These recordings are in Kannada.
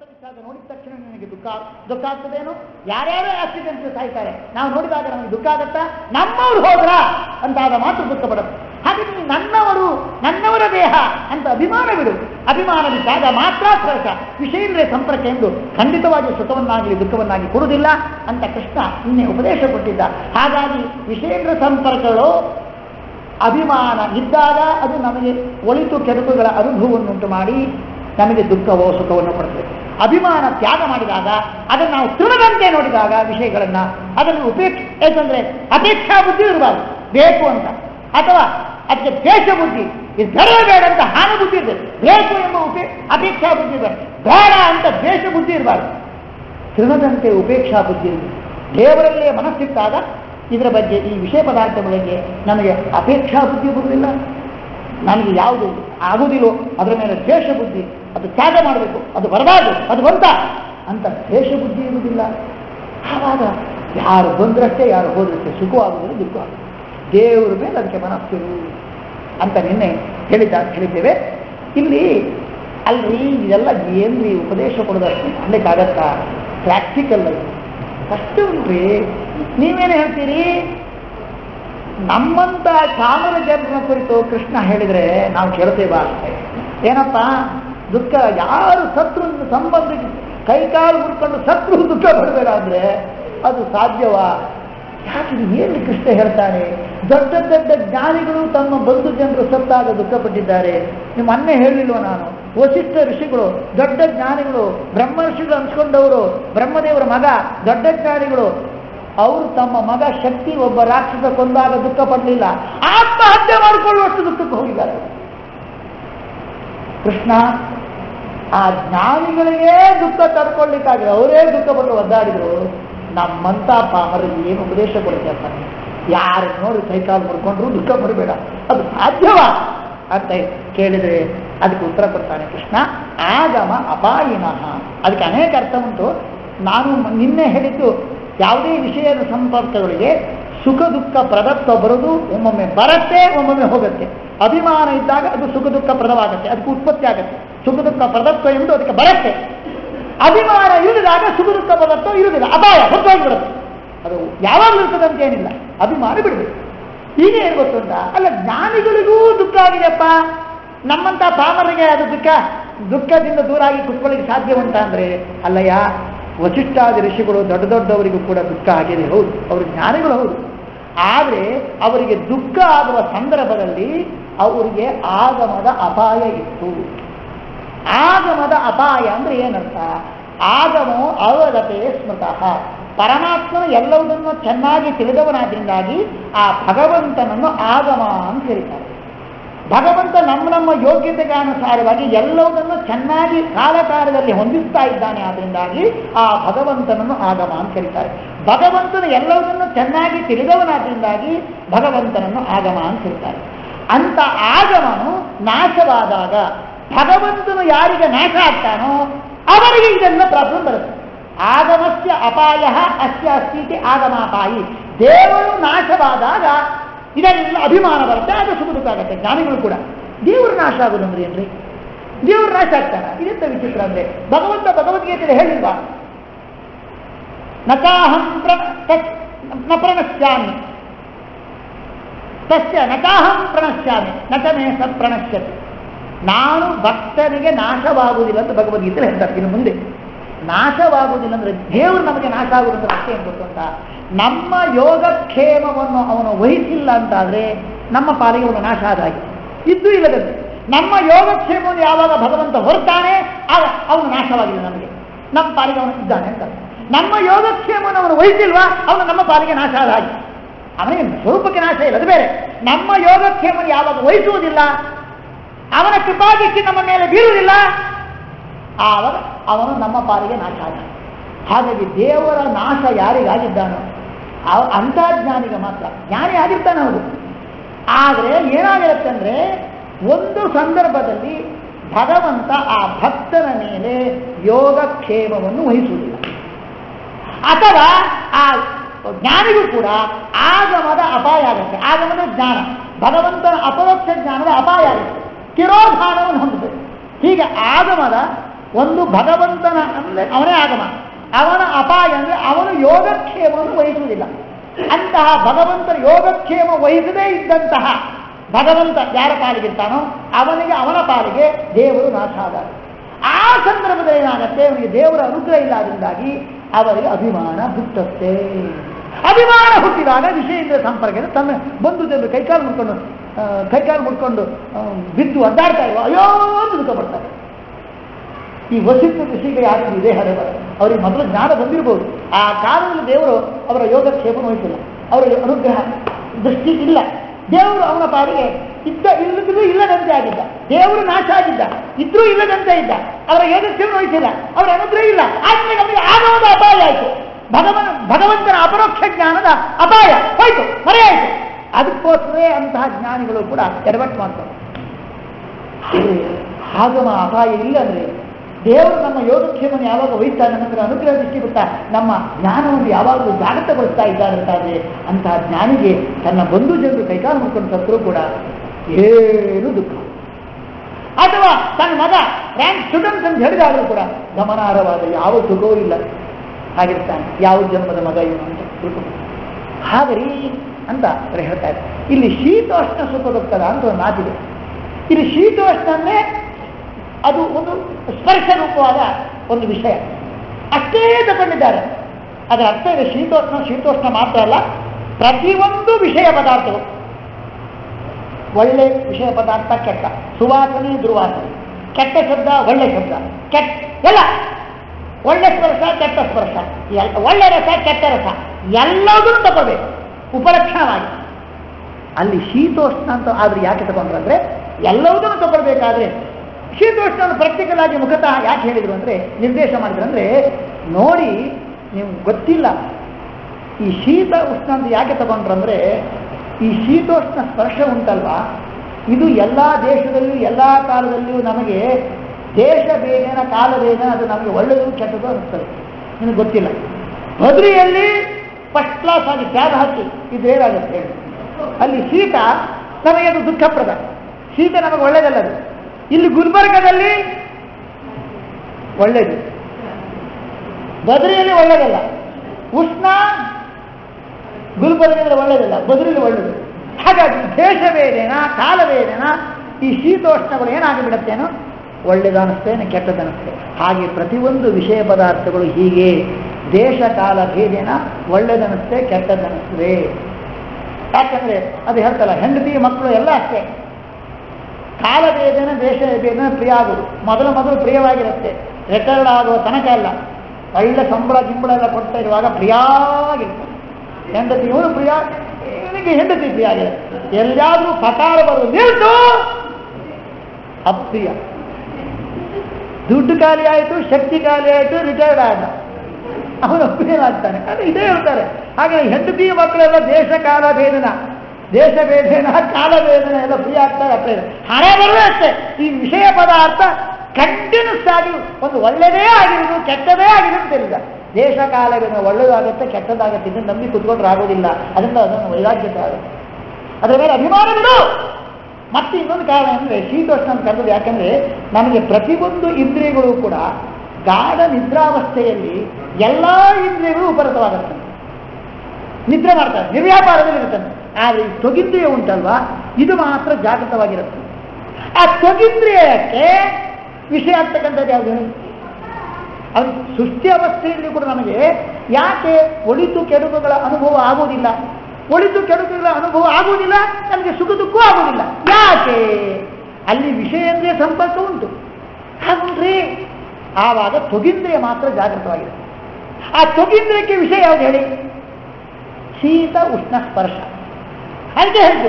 ವಿಷಾದ ನೋಡಿದ ತಕ್ಷಣ ನನಗೆ ದುಃಖ ದುಃಖ ಆಗ್ತದೇನೋ ಯಾರ್ಯಾರೋ ಆಕ್ಸಿಡೆಂಟ್ ಸಾಯ್ತಾರೆ ನಾವು ನೋಡಿದಾಗ ನಮಗೆ ದುಃಖ ಆಗತ್ತಾ ನಮ್ಮವ್ರು ಹೋದ್ರ ಅಂತಾದ ಮಾತ್ರ ದುಃಖ ಪಡುತ್ತೆ ಹಾಗೆ ನೀನು ನನ್ನವರು ನನ್ನವರ ದೇಹ ಅಂತ ಅಭಿಮಾನ ಬಿಡು ಅಭಿಮಾನ ಬಿಟ್ಟಾಗ ಮಾತ್ರ ಸ್ಪರ್ಶ ವಿಷಯೇಂದ್ರಿಯ ಸಂಪರ್ಕ ಎಂದು ಖಂಡಿತವಾಗಿ ಸುಖವನ್ನಾಗಲಿ ದುಃಖವನ್ನಾಗಿ ಕೊಡುವುದಿಲ್ಲ ಅಂತ ಕೃಷ್ಣ ನಿನ್ನೆ ಉಪದೇಶ ಕೊಟ್ಟಿದ್ದ ಹಾಗಾಗಿ ವಿಷಯೇಂದ್ರ ಸಂಪರ್ಕಗಳು ಅಭಿಮಾನ ಇದ್ದಾಗ ಅದು ನಮಗೆ ಒಳಿತು ಕೆಡುಕುಗಳ ಅನುಭವವನ್ನುಂಟು ಮಾಡಿ ನಮಗೆ ದುಃಖವೋ ಸುಖವನ್ನು ಕೊಡುತ್ತದೆ ಅಭಿಮಾನ ತ್ಯಾಗ ಮಾಡಿದಾಗ ಅದನ್ನು ನಾವು ತೃಣದಂತೆ ನೋಡಿದಾಗ ವಿಷಯಗಳನ್ನ ಅದನ್ನು ಉಪೇಕ್ಷ ಏಕೆಂದ್ರೆ ಅಪೇಕ್ಷಾ ಬುದ್ಧಿ ಇರಬಾರ್ದು ಬೇಕು ಅಂತ ಅಥವಾ ಅದಕ್ಕೆ ದ್ವೇಷ ಬುದ್ಧಿ ಇದು ಬೇಡವೇ ಬೇಡ ಅಂತ ಹಾನ ಬುದ್ಧಿ ಇರ್ತದೆ ಬೇಕು ಎಂಬ ಉಪೇ ಅಪೇಕ್ಷಾ ಬುದ್ಧಿ ಇರಬಾರ್ದು ಬೇಡ ಅಂತ ದ್ವೇಷ ಬುದ್ಧಿ ಇರಬಾರ್ದು ತೃಣದಂತೆ ಉಪೇಕ್ಷಾ ಬುದ್ಧಿ ಇರಬೇಕು ದೇವರಲ್ಲೇ ಮನಸ್ಸಿಟ್ಟಾಗ ಇದರ ಬಗ್ಗೆ ಈ ವಿಷಯ ಪದಾರ್ಥಗಳ ಬಗ್ಗೆ ನಮಗೆ ಅಪೇಕ್ಷಾ ಬುದ್ಧಿ ಬರುವುದಿಲ್ಲ ನನಗೆ ಯಾವುದು ಆಗುವುದಿಲ್ಲೋ ಅದರ ಮೇಲೆ ದ್ವೇಷ ಬುದ್ಧಿ ಅದು ತ್ಯಾಗ ಮಾಡಬೇಕು ಅದು ಬರಬಾರ್ದು ಅದು ಬಂತ ಅಂತ ದ್ವೇಷ ಬುದ್ಧಿ ಇರುವುದಿಲ್ಲ ಆವಾಗ ಯಾರು ಬಂದ್ರಷ್ಟೇ ಯಾರು ಹೋದ್ರಷ್ಟೇ ಸುಖವಾಗುವುದಿಲ್ಲ ದುಃಖ ಆಗುವುದು ದೇವರ ಮೇಲೆ ಅದಕ್ಕೆ ಮನಸ್ಸಿರು ಅಂತ ನಿನ್ನೆ ಹೇಳಿದ್ದ ಹೇಳಿದ್ದೇವೆ ಇಲ್ಲಿ ಅಲ್ರಿ ಇದೆಲ್ಲ ಏನ್ರಿ ಉಪದೇಶ ಕೊಡೋದಷ್ಟು ಮಾಡ್ಲಿಕ್ಕಾಗತ್ತಾ ಪ್ರಾಕ್ಟಿಕಲ್ ಆಗಿ ಕಷ್ಟ ಉಂಟ್ರಿ ನೀವೇನು ಹೇಳ್ತೀರಿ ನಮ್ಮಂತ ಕಾಮನ ಜನರ ಕುರಿತು ಕೃಷ್ಣ ಹೇಳಿದ್ರೆ ನಾವು ಕೇಳ್ತೇವ ಏನಪ್ಪ ದುಃಖ ಯಾರು ಶತ್ರು ಸಂಬಂಧ ಕೈಕಾಲು ಮುಡ್ಕೊಂಡು ಶತ್ರು ದುಃಖ ಪಡಬೇಕಾದ್ರೆ ಅದು ಸಾಧ್ಯವಾ ಯಾಕೆ ಏನು ಕೃಷ್ಣ ಹೇಳ್ತಾನೆ ದೊಡ್ಡ ದೊಡ್ಡ ಜ್ಞಾನಿಗಳು ತಮ್ಮ ಬಂಧು ಜನರು ಸತ್ತಾಗ ದುಃಖಪಟ್ಟಿದ್ದಾರೆ ನಿಮ್ಮ ಮೊನ್ನೆ ಹೇಳಿಲ್ವ ನಾನು ವಸಿಷ್ಠ ಋಷಿಗಳು ದೊಡ್ಡ ಜ್ಞಾನಿಗಳು ಬ್ರಹ್ಮ ಋಷಿಗಳು ಅನ್ಸ್ಕೊಂಡವರು ಬ್ರಹ್ಮದೇವರ ಮಗ ದೊಡ್ಡ ಜ್ಞಾನಿಗಳು ಅವರು ತಮ್ಮ ಮಗ ಶಕ್ತಿ ಒಬ್ಬ ರಾಕ್ಷಸ ಕೊಂದಾಗ ದುಃಖ ಪಡಲಿಲ್ಲ ಆತ್ಮಹತ್ಯೆ ಮಾಡಿಕೊಳ್ಳುವಷ್ಟು ದುಃಖಕ್ಕೆ ಹೋಗಿದ್ದಾರೆ ಕೃಷ್ಣ ಆ ಜ್ಞಾನಿಗಳಿಗೆ ದುಃಖ ತಡ್ಕೊಳ್ಳಿಕ್ಕಾಗಿದೆ ಅವರೇ ದುಃಖ ಪಟ್ಟು ಒದ್ದಾಡಿದ್ರು ನಮ್ಮಂತ ಪಾಮರಿಗೆ ಏನು ಉಪದೇಶ ಕೊಡ್ತೇಪ್ಪ ಯಾರು ನೋಡಿ ಕೈಕಾಲು ಮುಡ್ಕೊಂಡ್ರು ದುಃಖ ಪಡಬೇಡ ಅದು ಸಾಧ್ಯವಾ ಅಂತ ಕೇಳಿದ್ರೆ ಅದಕ್ಕೆ ಉತ್ತರ ಕೊಡ್ತಾನೆ ಕೃಷ್ಣ ಆಗಮ ಅಪಾಯಿನಃ ಅದಕ್ಕೆ ಅನೇಕ ಅರ್ಥ ಉಂಟು ನಾನು ನಿನ್ನೆ ಹೇಳಿದ್ದು ಯಾವುದೇ ವಿಷಯದ ಸಂಪರ್ಕಗಳಿಗೆ ಸುಖ ದುಃಖ ಪ್ರದತ್ವ ಬರೋದು ಒಮ್ಮೊಮ್ಮೆ ಬರುತ್ತೆ ಒಮ್ಮೊಮ್ಮೆ ಹೋಗುತ್ತೆ ಅಭಿಮಾನ ಇದ್ದಾಗ ಅದು ಸುಖ ದುಃಖ ಪ್ರದವಾಗುತ್ತೆ ಅದಕ್ಕೆ ಉತ್ಪತ್ತಿ ಆಗುತ್ತೆ ಸುಖ ದುಃಖ ಪ್ರದತ್ವ ಎಂದು ಅದಕ್ಕೆ ಬರುತ್ತೆ ಅಭಿಮಾನ ಇಳಿದಾಗ ಸುಖ ದುಃಖ ಪ್ರದತ್ವ ಇರುವುದಿಲ್ಲ ಅಪಾಯ ಹೊರತೋಗ್ಬಿಡುತ್ತೆ ಅದು ಯಾವಾಗಲೂ ಇರ್ತದೆ ಅಂತ ಏನಿಲ್ಲ ಅಭಿಮಾನ ಬಿಡಬೇಕು ಈಗ ಏನು ಗೊತ್ತು ಅಂತ ಅಲ್ಲ ಜ್ಞಾನಿಗಳಿಗೂ ದುಃಖ ಆಗಿದೆಪ್ಪ ನಮ್ಮಂತ ಪಾಮರಿಗೆ ಅದು ದುಃಖ ದುಃಖದಿಂದ ದೂರ ಆಗಿ ಕುತ್ಕೊಳ್ಳಿಕ್ಕೆ ಸಾಧ್ಯ ಉಂಟ ಅಂದ್ರೆ ಅಲ್ಲಯ್ಯ ವಸಿಷ್ಠಾದಿ ಋಷಿಗಳು ದೊಡ್ಡ ದೊಡ್ಡವರಿಗೂ ಕೂಡ ದುಃಖ ಆಗಿದೆ ಹೌದು ಅವರು ಜ್ಞಾನಿಗಳು ಹೌದು ಆದರೆ ಅವರಿಗೆ ದುಃಖ ಆಗುವ ಸಂದರ್ಭದಲ್ಲಿ ಅವರಿಗೆ ಆಗಮದ ಅಪಾಯ ಇತ್ತು ಆಗಮದ ಅಪಾಯ ಅಂದ್ರೆ ಏನರ್ಥ ಆಗಮೋ ಅವಗತೆ ಸ್ಮೃತಃ ಪರಮಾತ್ಮನು ಎಲ್ಲವುದನ್ನು ಚೆನ್ನಾಗಿ ತಿಳಿದವನಾದ್ರಿಂದಾಗಿ ಆ ಭಗವಂತನನ್ನು ಆಗಮ ಅಂತ ಕರೀತಾರೆ ಭಗವಂತ ನಮ್ಮ ನಮ್ಮ ಯೋಗ್ಯತೆಗೆ ಅನುಸಾರವಾಗಿ ಎಲ್ಲವುದನ್ನು ಚೆನ್ನಾಗಿ ಕಾಲಕಾಲದಲ್ಲಿ ಹೊಂದಿಸ್ತಾ ಇದ್ದಾನೆ ಆದ್ರಿಂದಾಗಿ ಆ ಭಗವಂತನನ್ನು ಆಗಮ ಅಂತ ಕರೀತಾರೆ ಭಗವಂತನು ಎಲ್ಲವುದನ್ನು ಚೆನ್ನಾಗಿ ತಿಳಿದವನಾದ್ರಿಂದಾಗಿ ಭಗವಂತನನ್ನು ಆಗಮ ಅಂತ ಕರೀತಾರೆ ಅಂತ ಆಗಮನು ನಾಶವಾದಾಗ ಭಗವಂತನು ಯಾರಿಗೆ ನಾಶ ಆಗ್ತಾನೋ ಅವರಿಗೆ ಇದೆಲ್ಲ ಪ್ರಾಬ್ಲಮ್ ಬರುತ್ತೆ ಆಗಮಸ್ಯ ಅಪಾಯ ಅಸ್ಯ ಅಸ್ತಿ ಆಗಮಾಪಾಯಿ ದೇವರು ನಾಶವಾದಾಗ ಇದೆಲ್ಲ ಅಭಿಮಾನ ಬರುತ್ತೆ ಆಗ ಸುಖ ದುಃಖ ಆಗುತ್ತೆ ಜ್ಞಾನಿಗಳು ಕೂಡ ದೇವರು ನಾಶ ಆಗೋದು ಅಂದ್ರೆ ಏನ್ರಿ ದೇವರು ನಾಶ ಆಗ್ತಾನ ಇದೆಂತ ವಿಚಿತ್ರ ಅಂದ್ರೆ ಭಗವಂತ ಭಗವದ್ಗೀತೆಯಲ್ಲಿ ಹೇಳಿಲ್ವಾ ನಚಾಹಂ ಪ್ರ ತಸ್- ನ ಪ್ರಣಶ್ಯಾಮಿ ತಸ್ಯ ನಚಾಹಂ ಪ್ರಣಶ್ಯಾಮಿ ನಚ ಮೇ ಸ ಪ್ರಣಶ್ಯತಿ ನಾನು ಭಕ್ತನಿಗೆ ನಾಶವಾಗುವುದಿಲ್ಲ ಅಂತ ಭಗವದ್ಗೀತೆ ಹೇಳ್ತಾರೆ ಇನ್ನು ಮುಂದೆ ನಾಶವಾಗುವುದಿಲ್ಲ ಅಂದ್ರೆ ದೇವರು ನಮಗೆ ನಾಶ ಆಗುವುದಂದ್ರೆ ಅರ್ಥ ಏನು ಗೊತ್ತು ಅಂತ ನಮ್ಮ ಯೋಗಕ್ಷೇಮವನ್ನು ಅವನು ವಹಿಸಿಲ್ಲ ಅಂತಾದ್ರೆ ನಮ್ಮ ಪಾಲಿಗೆ ಅವನು ನಾಶ ಆದಾಗಿ ಇದ್ದು ಇಲ್ಲದಂತೆ ನಮ್ಮ ಯೋಗಕ್ಷೇಮವನ್ನು ಯಾವಾಗ ಭಗವಂತ ಹೊರತಾನೆ ಆಗ ಅವನು ನಾಶವಾಗಿಲ್ಲ ನಮಗೆ ನಮ್ಮ ಪಾಲಿಗೆ ಅವನು ಇದ್ದಾನೆ ಅಂತ ನಮ್ಮ ಯೋಗಕ್ಷೇಮವನ್ನು ಅವನು ವಹಿಸಿಲ್ವಾ ಅವನು ನಮ್ಮ ಪಾಲಿಗೆ ನಾಶ ಆದ ಹಾಗೆ ಅವನಿಗೆ ಸ್ವರೂಪಕ್ಕೆ ನಾಶ ಇಲ್ಲ ಅದು ಬೇರೆ ನಮ್ಮ ಯೋಗಕ್ಷೇಮವನ್ನು ಯಾವಾಗ ವಹಿಸುವುದಿಲ್ಲ ಅವನ ಕೃಪಾದೃಷ್ಟಿ ನಮ್ಮ ಮೇಲೆ ಬೀರುವುದಿಲ್ಲ ಆವಾಗ ಅವನು ನಮ್ಮ ಪಾಲಿಗೆ ನಾಶ ಆದ ಹಾಗಾಗಿ ದೇವರ ನಾಶ ಯಾರಿಗಾಗಿದ್ದಾನೋ ಅವ ಅಂಥ ಜ್ಞಾನಿಗೆ ಮಾತ್ರ ಜ್ಞಾನಿ ಆಗಿರ್ತಾನೆ ಅವರು ಆದರೆ ಏನಾಗಿರುತ್ತೆ ಅಂದ್ರೆ ಒಂದು ಸಂದರ್ಭದಲ್ಲಿ ಭಗವಂತ ಆ ಭಕ್ತನ ಮೇಲೆ ಯೋಗಕ್ಷೇಮವನ್ನು ವಹಿಸುವುದಿಲ್ಲ ಅಥವಾ ಆ ಜ್ಞಾನಿಗೂ ಕೂಡ ಆಗಮದ ಅಪಾಯ ಆಗುತ್ತೆ ಆಗಮದ ಜ್ಞಾನ ಭಗವಂತನ ಅಪರೋಕ್ಷ ಜ್ಞಾನದ ಅಪಾಯ ಆಗುತ್ತೆ ತಿರೋಧಾನವನ್ನು ಹೊಂದಬೇಕು ಹೀಗೆ ಆಗಮದ ಒಂದು ಭಗವಂತನ ಅಂದರೆ ಅವನೇ ಆಗಮ ಅವನ ಅಪಾಯ ಅಂದರೆ ಅವನು ಯೋಗಕ್ಷೇಮವನ್ನು ವಹಿಸುವುದಿಲ್ಲ ಅಂತಹ ಭಗವಂತನ ಯೋಗಕ್ಷೇಮ ವಹಿಸದೇ ಇದ್ದಂತಹ ಭಗವಂತ ಯಾರ ಪಾಲಿಗಿರ್ತಾನೋ ಅವನಿಗೆ ಅವನ ಪಾಲಿಗೆ ದೇವರು ನಾಶ ಆದಾಗ ಆ ಸಂದರ್ಭದಲ್ಲಿ ಏನಾಗತ್ತೆ ಅವನಿಗೆ ದೇವರ ಅನುಗ್ರಹ ಇಲ್ಲದಿಂದಾಗಿ ಅವರಿಗೆ ಅಭಿಮಾನ ಹುಟ್ಟುತ್ತೆ ಅಭಿಮಾನ ಹುಟ್ಟಿದಾಗ ವಿಷಯದ ಸಂಪರ್ಕ ತನ್ನ ಬಂಧು ಜನರು ಕೈಕಾಲು ಮುಟ್ಕೊಂಡು ಆ, ಕೈಕಾಲು ಮುಟ್ಕೊಂಡು ಆ, ಬಿದ್ದು ಒದ್ದಾಡ್ತಾ ಇರುವ ಅಯ್ಯೋ ಅಂತ ದುಃಖ ಪಡ್ತಾರೆ ಈ ವಸಿಷ್ಠ ಋಷಿಗೆ ಯಾರಿಗೂ ಇದೇ ಹರೆ ಬರ ಅವರಿಗೆ ಮೊದಲು ಜ್ಞಾನ ಬಂದಿರಬಹುದು ಆ ಕಾಲದಲ್ಲಿ ದೇವರು ಅವರ ಯೋಗಕ್ಷೇಮ ವಹಿಸಿಲ್ಲ ಅವರಿಗೆ ಅನುಗ್ರಹ ದೃಷ್ಟಿ ಇಲ್ಲ ದೇವರು ಅವನ ಪಾಲಿಗೆ ಇದ್ದ ಇಲ್ಲದಿದ್ರೂ ಇಲ್ಲದಂತೆ ಆಗಿದ್ದ ದೇವರು ನಾಶ ಆಗಿದ್ದ ಇದ್ರೂ ಇಲ್ಲದಂತೆ ಇದ್ದ ಅವರ ಯೋಗಕ್ಷೇಮ ವಹಿಸಿಲ್ಲ ಅವರ ಅನುಗ್ರಹ ಇಲ್ಲ ಆದ್ಮೇಲೆ ನಮಗೆ ಆಗೋದು ಅಪಾಯ ಆಯಿತು ಭಗವನ್ ಭಗವಂತನ ಅಪರೋಕ್ಷ ಜ್ಞಾನದ ಅಪಾಯ ಹೋಯ್ತು ಮರೆಯಾಯಿತು ಅದಕ್ಕೋಸ್ಕರವೇ ಅಂತಹ ಜ್ಞಾನಿಗಳು ಕೂಡ ಎಡವಟ್ಟು ಮಾಡ್ತಾರೆ ಇದು ಆಗಮ ಅಪಾಯ ಇಲ್ಲ ಅಂದ್ರೆ ದೇವರು ನಮ್ಮ ಯೋಗಕ್ಷೇಮವನ್ನು ಯಾವಾಗ ವಹಿಸ್ತಾನೆ ನಮ್ಮ ಹತ್ರ ಅನುಗ್ರಹ ದೃಷ್ಟಿ ಬಿಡ್ತಾ ನಮ್ಮ ಜ್ಞಾನವನ್ನು ಯಾವಾಗಲೂ ಜಾಗೃತಗೊಳಿಸ್ತಾ ಇದ್ದಾರೆ ಅಂತಾದ್ರೆ ಅಂತಹ ಜ್ಞಾನಿಗೆ ತನ್ನ ಬಂಧು ಜನರು ಕೈಕಾಲು ಮುಟ್ಕೊಂಡು ಸತ್ರೂ ಕೂಡ ಏನು ದುಃಖ ಅಥವಾ ತನ್ನ ಮಗ ರ್ಯಾಂಕ್ ಸ್ಟೂಡೆಂಟ್ಸ್ ಅಂತ ಹೇಳಿದಾಗಲೂ ಕೂಡ ಗಮನಾರ್ಹವಾದ ಯಾವ ಸುಖವೂ ಇಲ್ಲ ಹಾಗಿರ್ತಾನೆ ಯಾವ ಜನ್ಮದ ಮಗ ಇವನು ಅಂತ ತಿಳ್ಕೊಂಡು ಹಾಗರಿ ಅಂತ ಅವ್ರು ಹೇಳ್ತಾ ಇದ್ದಾರೆ ಇಲ್ಲಿ ಶೀತೋಷ್ಣ ಸುಖ ದುಃಖದ ಅಂತ ಒಂದು ಮಾತಿದೆ ಇಲ್ಲಿ ಶೀತೋಷ್ಣ ಅಂದ್ರೆ ಅದು ಒಂದು ಸ್ಪರ್ಶ ರೂಪವಾದ ಒಂದು ವಿಷಯ ಅಷ್ಟೇ ತಗೊಂಡಿದ್ದಾರೆ ಅದರ ಅರ್ಥ ಇದೆ ಶೀತೋಷ್ಣ ಶೀತೋಷ್ಣ ಮಾತ್ರ ಅಲ್ಲ ಪ್ರತಿಯೊಂದು ವಿಷಯ ಪದಾರ್ಥಗಳು ಒಳ್ಳೆ ವಿಷಯ ಪದಾರ್ಥ ಕೆಟ್ಟ ಸುವಾಸನೆ ದುರ್ವಾಸನೆ ಕೆಟ್ಟ ಶಬ್ದ ಒಳ್ಳೆ ಶಬ್ದ ಕೆಟ್ಟ ಎಲ್ಲ ಒಳ್ಳೆ ಸ್ಪರ್ಶ ಕೆಟ್ಟ ಸ್ಪರ್ಶ ಎಲ್- ಒಳ್ಳೆ ರಸ ಕೆಟ್ಟ ರಸ ಎಲ್ಲದನ್ನು ತಗೋಬೇಕು ಉಪಲಕ್ಷಣವಾಗಿ ಅಲ್ಲಿ ಶೀತೋಷ್ಣ ಅಂತ ಆದ್ರೆ ಯಾಕೆ ತಗೊಂಡ್ರು ಅಂದ್ರೆ ಎಲ್ಲವುದನ್ನು ತಗೊಳ್ಬೇಕಾದ್ರೆ ಶೀತೋಷ್ಣವನ್ನು ಪ್ರಾಕ್ಟಿಕಲ್ ಆಗಿ ಮುಖತಃ ಯಾಕೆ ಹೇಳಿದ್ರು ಅಂದ್ರೆ ನಿರ್ದೇಶ ಮಾಡಿದ್ರು ಅಂದ್ರೆ ನೋಡಿ ನೀವು ಗೊತ್ತಿಲ್ಲ ಈ ಶೀತ ಉಷ್ಣ ಅಂತ ಯಾಕೆ ತಗೊಂಡ್ರು ಅಂದ್ರೆ ಈ ಶೀತೋಷ್ಣ ಸ್ಪರ್ಶ ಉಂಟಲ್ವಾ ಇದು ಎಲ್ಲ ದೇಶದಲ್ಲಿಯೂ ಎಲ್ಲ ಕಾಲದಲ್ಲಿಯೂ ನಮಗೆ ದೇಶ ಬೇಗನ ಕಾಲ ಬೇಗನ ಅದು ನಮಗೆ ಒಳ್ಳೆಯದು ಕೆಟ್ಟದ್ದು ಅನಿಸ್ತದೆ ನಿಮಗೆ ಗೊತ್ತಿಲ್ಲ ಬದ್ರಿಯಲ್ಲಿ ಫಸ್ಟ್ ಕ್ಲಾಸ್ ಆಗಿ ತ್ಯಾಗ ಹಾಕಿ ಇದು ಏನಾಗುತ್ತೆ ಹೇಳಿ ಅಲ್ಲಿ ಶೀತ ನಮಗೆ ಅದು ದುಃಖಪ್ರದ ಶೀತ ನಮಗೆ ಒಳ್ಳೆಯದಲ್ಲ ಅದು ಇಲ್ಲಿ ಗುಲ್ಬರ್ಗದಲ್ಲಿ ಒಳ್ಳೆಯದು ಬದ್ರಿಯಲ್ಲಿ ಒಳ್ಳೆಯದಲ್ಲ ಉಷ್ಣ ಗುಲ್ಬರ್ಗದಲ್ಲಿ ಒಳ್ಳೆಯದಲ್ಲ ಬದ್ರಿಯಲ್ಲಿ ಒಳ್ಳೆಯದು ಹಾಗಾಗಿ ದೇಶವೇದೇನ ಕಾಲವೇದೇನ ಈ ಶೀತೋಷ್ಣಗಳು ಏನಾಗಿಬಿಡತ್ತೇನೋ ಒಳ್ಳೆದನಿಸ್ತೇನೆ ಕೆಟ್ಟದನಿಸ್ತೇನೆ ಹಾಗೆ ಪ್ರತಿಯೊಂದು ವಿಷಯ ಪದಾರ್ಥಗಳು ಹೀಗೆ ದೇಶ ಕಾಲ ಭೇದೇನ ಒಳ್ಳೆದನಿಸ್ತೇ ಕೆಟ್ಟದನಿಸ್ತದೆ ಯಾಕಂದ್ರೆ ಅದು ಹೇಳ್ತಲ್ಲ ಹೆಂಡತಿ ಮಕ್ಕಳು ಎಲ್ಲ ಅಷ್ಟೇ ಕಾಲ ಭೇದನ ದೇಶ ಭೇದನ ಪ್ರಿಯ ಆಗುದು ಮೊದಲು ಮೊದಲು ಪ್ರಿಯವಾಗಿರುತ್ತೆ ರಿಟೈರ್ಡ್ ಆಗುವ ತನಕ ಅಲ್ಲ ಒಳ್ಳೆ ಸಂಬಳ ಗಿಂಬಳ ಎಲ್ಲ ಕೊಡ್ತಾ ಇರುವಾಗ ಪ್ರಿಯಾಗಿರುತ್ತೆ ಹೆಂಡತಿ ಇವನು ಪ್ರಿಯ ಇವನಿಗೆ ಹೆಂಡತಿ ಪ್ರಿಯ ಆಗಿರುತ್ತೆ ಎಲ್ಲಾದ್ರೂ ಪಟಾಳ ಬರುವುದು ನಿಲ್ತು ಅಪ್ರಿಯ ದುಡ್ಡು ಖಾಲಿ ಆಯಿತು ಶಕ್ತಿ ಖಾಲಿ ಆಯಿತು ರಿಟೈರ್ಡ್ ಆದ ಅವನು ಅಪ್ರಿಯನಾಗ್ತಾನೆ ಅದು ಇದೇ ಹೇಳ್ತಾರೆ ಹಾಗೆ ಹೆಂಡತಿ ಮಕ್ಕಳೆಲ್ಲ ದೇಶ ಕಾಲ ಭೇದನ ದೇಶ ಭೇದನ ಕಾಲ ಭೇದನ ಎಲ್ಲ ಫ್ರೀ ಆಗ್ತಾರೆ ಅಪ್ರಿಯ ಹಣೆ ಬರುವೆ ಅಷ್ಟೇ ಈ ವಿಷಯ ಪದಾರ್ಥ ಕಂಟಿನ್ಯೂಸ್ ಆಗಿ ಒಂದು ಒಳ್ಳೆಯದೇ ಆಗಿರುವುದು ಕೆಟ್ಟದೇ ಆಗಿರುತ್ತಿಲ್ಲ ದೇಶ ಕಾಲವೇನ ಒಳ್ಳೆಯದಾಗುತ್ತೆ ಕೆಟ್ಟದಾಗುತ್ತೆ ಇದನ್ನು ನಂಬಿ ಕುತ್ಕೊಂಡ್ರೆ ಆಗೋದಿಲ್ಲ ಅದರಿಂದ ಅದನ್ನು ವೈರಾಗ್ಯತೆ ಆಗುತ್ತೆ ಅದರ ಮೇಲೆ ಅಭಿಮಾನ ಬಿಡು ಮತ್ತೆ ಇನ್ನೊಂದು ಕಾರಣ ಅಂದರೆ ಶೀತೋಷ್ಣ ಅಂತ ಕರೆದು ಯಾಕಂದ್ರೆ ನಮಗೆ ಪ್ರತಿಯೊಂದು ಇಂದ್ರಿಯಗಳು ಕೂಡ ಗಾಢ ನಿದ್ರಾವಸ್ಥೆಯಲ್ಲಿ ಎಲ್ಲ ಇಂದ್ರಿಯಗಳು ಉಪರತವಾಗುತ್ತೆ ನಿದ್ರೆ ಮಾಡ್ತಾರೆ ನಿರ್ವ್ಯಾಪಾರದಲ್ಲಿ ಇರ್ತಾನೆ ಆದರೆ ಈ ತೊಗಿಂದ್ರಿಯ ಉಂಟಲ್ವಾ ಇದು ಮಾತ್ರ ಜಾಗೃತವಾಗಿರುತ್ತೆ ಆ ತೊಗಿಂದ್ರಿಯಕ್ಕೆ ವಿಷಯ ಆಗ್ತಕ್ಕಂಥದ್ದು ಯಾವುದು ಹೇಳಿ ಅದು ಸೃಷ್ಟಿ ಅವಸ್ಥೆಯಲ್ಲಿ ಕೂಡ ನಮಗೆ ಯಾಕೆ ಒಳಿತು ಕೆಡುಕುಗಳ ಅನುಭವ ಆಗುವುದಿಲ್ಲ ಒಳಿತು ಕೆಡುಕುಗಳ ಅನುಭವ ಆಗುವುದಿಲ್ಲ ನಮಗೆ ಸುಖ ದುಃಖ ಆಗುವುದಿಲ್ಲ ಯಾಕೆ ಅಲ್ಲಿ ವಿಷಯೇಂದ್ರಿಯ ಸಂಪರ್ಕ ಉಂಟು ಹಾಗಂದ್ರೆ ಆವಾಗ ತೊಗಿಂದ್ರಿಯ ಮಾತ್ರ ಜಾಗೃತವಾಗಿದೆ ಆ ತೊಗಿಂದ್ರಿಯಕ್ಕೆ ವಿಷಯ ಯಾವುದು ಹೇಳಿ ಶೀತ ಉಷ್ಣ ಸ್ಪರ್ಶ ಅದಕ್ಕೆ ಹೇಳಿದ್ದು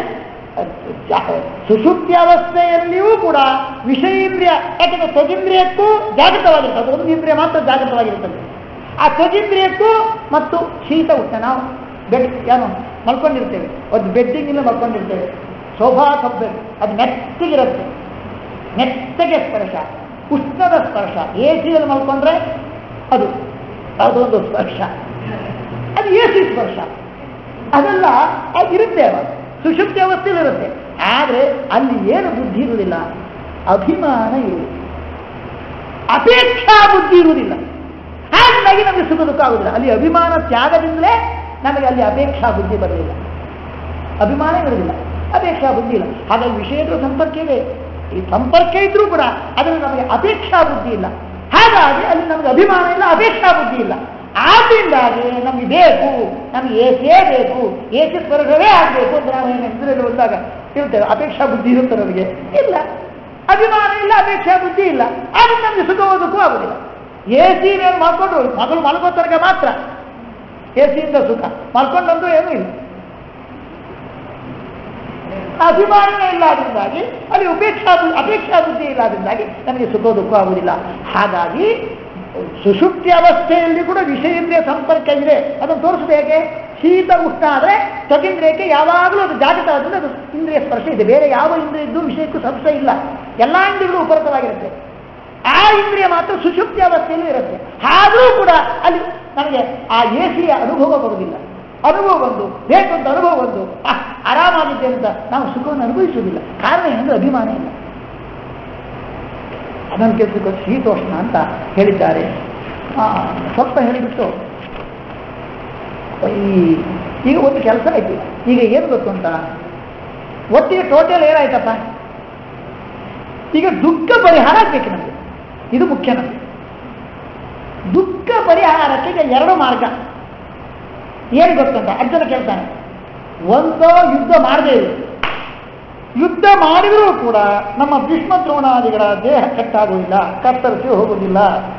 ಸುಷುಪ್ತಿ ಅವಸ್ಥೆಯಲ್ಲಿಯೂ ಕೂಡ ವಿಷಯೇಂದ್ರಿಯ ಯಾಕಂದ್ರೆ ತ್ವಗಿಂದ್ರಿಯಕ್ಕೂ ಜಾಗೃತವಾಗಿರ್ತದೆ ಒಂದು ಇಂದ್ರಿಯ ಮಾತ್ರ ಜಾಗೃತವಾಗಿರುತ್ತದೆ ಆ ತ್ವಗಿಂದ್ರಿಯಕ್ಕೂ ಮತ್ತು ಶೀತ ಉಷ್ಣ ನಾವು ಬೆಡ್ ಏನು ಮಲ್ಕೊಂಡಿರ್ತೇವೆ ಒಂದು ಬೆಡ್ಡಿಂಗಿಂದ ಮಲ್ಕೊಂಡಿರ್ತೇವೆ ಸೋಫಾ ಕಬ್ಬೆ ಅದು ಮೆತ್ತಗಿರುತ್ತೆ ಮೆತ್ತಗೆ ಸ್ಪರ್ಶ ಉಷ್ಣದ ಸ್ಪರ್ಶ ಎ ಸಿಯಲ್ಲಿ ಮಲ್ಕೊಂಡ್ರೆ ಅದು ಅದೊಂದು ಸ್ಪರ್ಶ ಅದು ಎ ಸಿ ಸ್ಪರ್ಶ ಅದೆಲ್ಲ ಅದು ಇರುತ್ತೆ ಅವಾಗ ಸುಷುಪ್ತಿ ಅವಸ್ಥೆಯಲ್ಲಿ ಇರುತ್ತೆ ಆದರೆ ಅಲ್ಲಿ ಏನು ಬುದ್ಧಿ ಇರುವುದಿಲ್ಲ ಅಭಿಮಾನ ಇರುವುದು ಅಪೇಕ್ಷಾ ಬುದ್ಧಿ ಇರುವುದಿಲ್ಲ ಹಾಗಾಗಿ ನಮಗೆ ಸುಖ ದುಃಖ ಆಗುದಿಲ್ಲ ಅಲ್ಲಿ ಅಭಿಮಾನ ತ್ಯಾಗದಿಂದಲೇ ನಮಗೆ ಅಲ್ಲಿ ಅಪೇಕ್ಷಾ ಬುದ್ಧಿ ಬರಲಿಲ್ಲ ಅಭಿಮಾನ ಇರುವುದಿಲ್ಲ ಅಪೇಕ್ಷಾ ಬುದ್ಧಿ ಇಲ್ಲ ಹಾಗಾಗಿ ವಿಷಯದ ಸಂಪರ್ಕ ಇದೆ ಈ ಸಂಪರ್ಕ ಇದ್ರೂ ಕೂಡ ಅದರಲ್ಲಿ ನಮಗೆ ಅಪೇಕ್ಷಾ ಬುದ್ಧಿ ಇಲ್ಲ ಹಾಗಾಗಿ ಅಲ್ಲಿ ನಮಗೆ ಅಭಿಮಾನ ಇಲ್ಲ ಅಪೇಕ್ಷಾ ಬುದ್ಧಿ ಇಲ್ಲ ಆದ್ರಿಂದಾಗಿ ನಮಗೆ ಬೇಕು ನಮಗೆ ಏಸೇ ಬೇಕು ಏಸಿ ಸ್ವರ್ಗವೇ ಆಗಬೇಕು ಅಂತ ನಾವು ಏನು ಹೆಸರಲ್ಲಿ ಬಂದಾಗ ಇರ್ತೇವೆ ಅಪೇಕ್ಷಾ ಬುದ್ಧಿ ಇರುತ್ತೆ ನಮಗೆ ಇಲ್ಲ ಅಭಿಮಾನ ಇಲ್ಲ ಅಪೇಕ್ಷಾ ಬುದ್ಧಿ ಇಲ್ಲ ಆದ್ರೆ ನಮಗೆ ಸುಖ ಓದಕ್ಕೂ ಆಗುದಿಲ್ಲ ಎ ಸಿ ಮೇಲೆ ಮಾಡ್ಕೊಂಡ್ರು ಮಗಳು ಮಲಗೋತರ್ಗ ಮಾತ್ರ ಎ ಸಿಯಿಂದ ಸುಖ ಮಲ್ಕೊಂಡಂತೂ ಏನೂ ಇಲ್ಲ ಅಭಿಮಾನವೇ ಇಲ್ಲದ್ರಿಂದಾಗಿ ಅಲ್ಲಿ ಉಪೇಕ್ಷಾ ಬು- ಅಪೇಕ್ಷಾ ಬುದ್ಧಿ ಇಲ್ಲದ್ರಿಂದಾಗಿ ನಮಗೆ ಸುಖ ದುಃಖ ಆಗುವುದಿಲ್ಲ ಹಾಗಾಗಿ ಸುಷುಪ್ತಿ ಅವಸ್ಥೆಯಲ್ಲಿ ಕೂಡ ವಿಷಯೇಂದ್ರಿಯ ಸಂಪರ್ಕ ಇದೆ ಅದನ್ನು ತೋರಿಸೋದು ಹೇಗೆ ಶೀತ ಉಷ್ಣ ಆದರೆ ತ್ವಕೇಂದ್ರಿಯಕ್ಕೆ ಯಾವಾಗಲೂ ಅದು ಜಾಗೃತ ಆದ್ರಿಂದ ಅದು ಇಂದ್ರಿಯ ಸ್ಪರ್ಶ ಇದೆ ಬೇರೆ ಯಾವ ಇಂದ್ರಿಯ ಇದ್ದು ವಿಷಯಕ್ಕೂ ಸ್ಪರ್ಶ ಇಲ್ಲ ಎಲ್ಲ ಇಂದ್ರಿಯಗಳು ಉಪರತವಾಗಿರುತ್ತೆ ಆ ಇಂದ್ರಿಯ ಮಾತ್ರ ಸುಷುಪ್ತಿ ಅವಸ್ಥೆಯಲ್ಲೂ ಇರುತ್ತೆ ಆದರೂ ಕೂಡ ಅಲ್ಲಿ ನಮಗೆ ಆ ಎಸಿಯ ಅನುಭವ ಬರುವುದಿಲ್ಲ ಅನುಭವ ಬಂದು ಬೇಕು ಅಂತ ಅನುಭವ ಬಂದು ಆ, ಆರಾಮಾಗಿದ್ದೆ ಅಂತ ನಾವು ಸುಖವನ್ನು ಅನುಭವಿಸುವುದಿಲ್ಲ ಕಾರಣ ಏನಂದ್ರೆ ಅಭಿಮಾನ ಇಲ್ಲ ಅದನ್ನು ಕೆಲಸಕ್ಕೆ ಶೀತೋಷ್ಣ ಅಂತ ಹೇಳಿದ್ದಾರೆ ಆ, ಸ್ವಲ್ಪ ಹೇಳಿಬಿಟ್ಟು ಈ ಈಗ ಒಂದು ಕೆಲಸ ಆಯ್ತು ಈಗ ಏನು ಗೊತ್ತು ಅಂತ ಒಟ್ಟಿಗೆ ಟೋಟಲ್ ಏನಾಯ್ತಪ್ಪ ಈಗ ದುಃಖ ಪರಿಹಾರ ಆಗ್ಬೇಕು ನಮಗೆ ಇದು ಮುಖ್ಯ ನಮಗೆ ದುಃಖ ಪರಿಹಾರಕ್ಕೆ ಈಗ ಎರಡು ಮಾರ್ಗ ಏನು ಗೊತ್ತಂತ ಅರ್ಜುನ ಕೇಳ್ತಾನೆ ಒಂದೋ ಯುದ್ಧ ಮಾಡದೇ ಇರು ಯುದ್ಧ ಮಾಡಿದರೂ ಕೂಡ ನಮ್ಮ ಭೀಷ್ಮ ದ್ರೋಣಾದಿಗಳ ದೇಹ ಕಟ್ಟಾಗುವುದಿಲ್ಲ ಕತ್ತರಿಸಿ ಹೋಗುವುದಿಲ್ಲ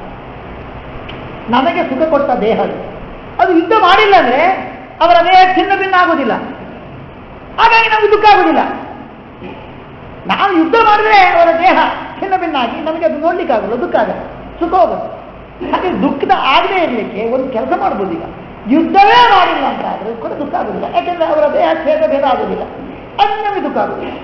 ನಮಗೆ ಸುಖ ಕೊಟ್ಟ ದೇಹ ಅದು. ಅದು ಯುದ್ಧ ಮಾಡಿಲ್ಲ ಅಂದ್ರೆ ಅವರ ದೇಹ ಚಿನ್ನ ಭಿನ್ನ ಆಗುವುದಿಲ್ಲ ಹಾಗಾಗಿ ನಮಗೆ ದುಃಖ ಆಗುವುದಿಲ್ಲ ನಾವು ಯುದ್ಧ ಮಾಡಿದ್ರೆ ಅವರ ದೇಹ ಚಿನ್ನ ಭಿನ್ನ ಆಗಿ ನಮಗೆ ಅದು ನೋಡ್ಲಿಕ್ಕೆ ಆಗಲ್ಲ ದುಃಖ ಆಗಲ್ಲ ಸುಖ ಹೋಗುತ್ತೆ ಹಾಗೆ ದುಃಖದ ಆಗದೆ ಇರಲಿಕ್ಕೆ ಒಂದು ಕೆಲಸ ಮಾಡ್ಬೋದು ಈಗ ಯುದ್ಧವೇ ಮಾಡಿಲ್ಲ ಅಂತ ಆದ್ರೆ ಕೂಡ ದುಃಖ ಆಗುದಿಲ್ಲ ಯಾಕೆಂದ್ರೆ ಅವರ ದೇಹ ಛೇದ ಭೇದ ಆಗುದಿಲ್ಲ ಅದು ನಮಗೆ ದುಃಖ ಆಗುದಿಲ್ಲ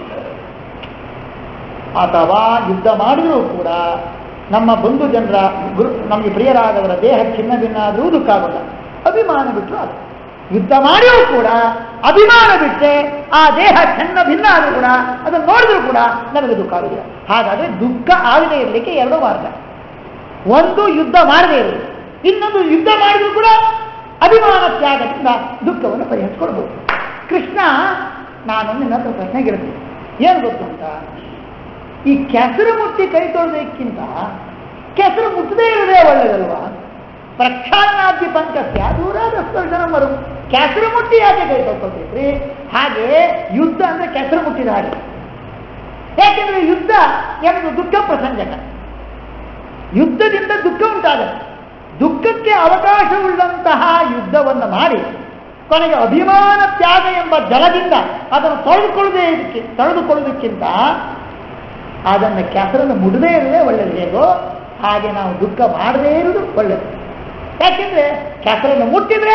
ಅಥವಾ ಯುದ್ಧ ಮಾಡಿದರೂ ಕೂಡ ನಮ್ಮ ಬಂಧು ಜನರ ಗುರು ನಮಗೆ ಪ್ರಿಯರಾದವರ ದೇಹ ಚಿನ್ನ ಭಿನ್ನ ಆದರೂ ದುಃಖ ಆಗೋಲ್ಲ ಅಭಿಮಾನ ಬಿಟ್ಟರು ಅದು ಯುದ್ಧ ಮಾಡಿಯೂ ಕೂಡ ಅಭಿಮಾನ ಬಿಟ್ಟರೆ ಆ ದೇಹ ಚೆನ್ನ ಭಿನ್ನ ಆದರೂ ಕೂಡ ಅದನ್ನು ನೋಡಿದ್ರೂ ಕೂಡ ನಮಗೆ ದುಃಖ ಆಗುದಿಲ್ಲ ಹಾಗಾದ್ರೆ ದುಃಖ ಆಗದೆ ಇರಲಿಕ್ಕೆ ಎರಡು ಮಾರ್ಗ ಒಂದು ಯುದ್ಧ ಮಾಡದೇ ಇರುವುದು ಇನ್ನೊಂದು ಯುದ್ಧ ಮಾಡಿದ್ರು ಕೂಡ ಅಭಿಮಾನ ತ್ಯಾಗದಿಂದ ದುಃಖವನ್ನು ಪರಿಹರಿಸ್ಕೊಳ್ಬಹುದು ಕೃಷ್ಣ ನಾನು ನಿನ್ನ ಹತ್ರ ಪ್ರಶ್ನೆ ಕೇಳ್ತೀನಿ ಏನು ಗೊತ್ತು ಅಂತ ಈ ಕೆಸರು ಮುಟ್ಟಿ ಕೈ ತೊಳೆದಕ್ಕಿಂತ ಕೆಸರು ಮುಟ್ಟದೇ ಇರೋದೇ ಒಳ್ಳೆಯದಲ್ವಾ ಪ್ರಕ್ಷಾಳನಾದ್ಯ ಪಂಕಸ್ಯ ದೂರಾದ ಸ್ಪರ್ಶನ ಮರು ಕೆಸರು ಮುಟ್ಟಿ ಯಾಕೆ ಕೈ ತೊಳ್ಕೊಳ್ತೀರಿ ಹಾಗೆ ಯುದ್ಧ ಅಂದ್ರೆ ಕೆಸರು ಮುಟ್ಟಿದ ಹಾಗೆ ಯಾಕೆಂದ್ರೆ ಯುದ್ಧ ಎಂದು ದುಃಖ ಪ್ರಸಂಗಕ ಯುದ್ಧದಿಂದ ದುಃಖ ಉಂಟಾಗುತ್ತೆ ದುಃಖಕ್ಕೆ ಅವಕಾಶವುಳ್ಳಂತಹ ಯುದ್ಧವನ್ನು ಮಾಡಿ ಕೊನೆಗೆ ಅಭಿಮಾನ ತ್ಯಾಗ ಎಂಬ ಜಲದಿಂದ ಅದನ್ನು ತೊಳೆದುಕೊಳ್ಳದೆ ಇದಕ್ಕೆ ತೊಳೆದುಕೊಳ್ಳೋದಕ್ಕಿಂತ ಅದನ್ನು ಕೆಸರನ್ನು ಮುಡದೇ ಇರುವುದೇ ಒಳ್ಳೆಯದು ಹೇಗೋ ಹಾಗೆ ನಾವು ದುಃಖ ಮಾಡದೇ ಇರುವುದು ಒಳ್ಳೆಯದು ಯಾಕೆಂದ್ರೆ ಕೆಸರನ್ನು ಮುಟ್ಟಿದ್ರೆ